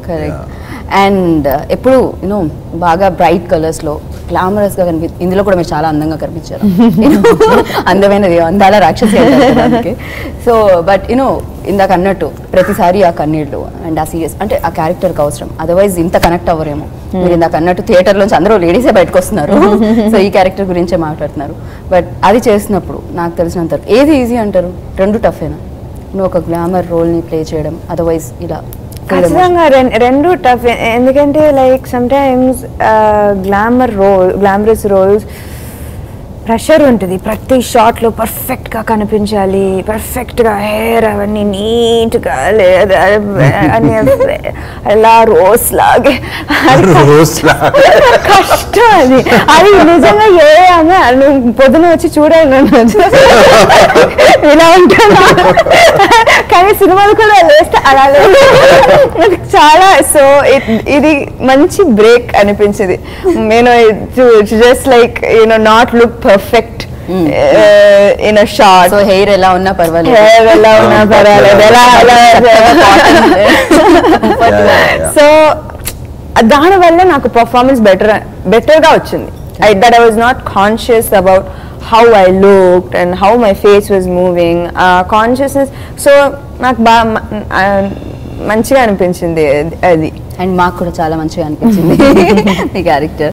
Correct and ఎప్పుడు you know బాగా bright colours లో గ్లామరస్ గా కనిపి ఇందులో కూడా మీరు చాలా అందంగా కనిపించారు You know, అందమైనది అందాల రాక్షసి సో బట్ యూనో ఇందాక అన్నట్టు ప్రతిసారి ఆ కన్నీళ్ళు అండ్ ఆ సీరియస్ అంటే ఆ క్యారెక్టర్కి అవసరం అదర్వైజ్ ఇంత కనెక్ట్ అవ్వరేమో మీరు ఇందాక అన్నట్టు థియేటర్ నుంచి అందరూ లేడీసే బయటకు వస్తున్నారు సో ఈ క్యారెక్టర్ గురించే మాట్లాడుతున్నారు బట్ అది చేసినప్పుడు నాకు తెలిసినంత వరకు ఏది ఈజీ అంటారు రెండు టఫేనా నువ్వు ఒక గ్లామర్ రోల్ని ప్లే చేయడం అదర్వైజ్ ఇలా ఖచ్చితంగా రెం- రెండు టఫ్ ఎందుకంటే like sometimes glamour role glamorous roles pressure ఉంటుంది ప్రతి షాట్లో పర్ఫెక్ట్గా కనిపించాలి పర్ఫెక్ట్గా హెయిర్ అవన్నీ నీట్గా లేదా అని అలా రోస్ లాగే అది రోజ్ కష్టం అది అది నిజంగా ఏ ఆమె నువ్వు పొద్దున వచ్చి చూడాలి నన్ను ఇలా ఉంటాను కానీ సినిమాలు కూడా వేస్తే అలా లేదు. నాకు చాలా సో ఇది మంచి బ్రేక్ అనిపించింది నేను just like you know not look perfect in a short so hair ఎలా ఉన్నా పర్వాలేదు హెయిర్ ఎలా ఉన్నా పర్వాలేదు ఎలా సో దానివల్ల నాకు పర్ఫార్మెన్స్ బెటర్ బెటర్గా వచ్చింది I that I was not conscious about how I look and how my face was moving consciousness so నాకు బాగా మంచిగా అనిపించింది అది- అది అండ్ మాకు కూడా చాలా మంచిగా అనిపించింది మీ క్యారెక్టర్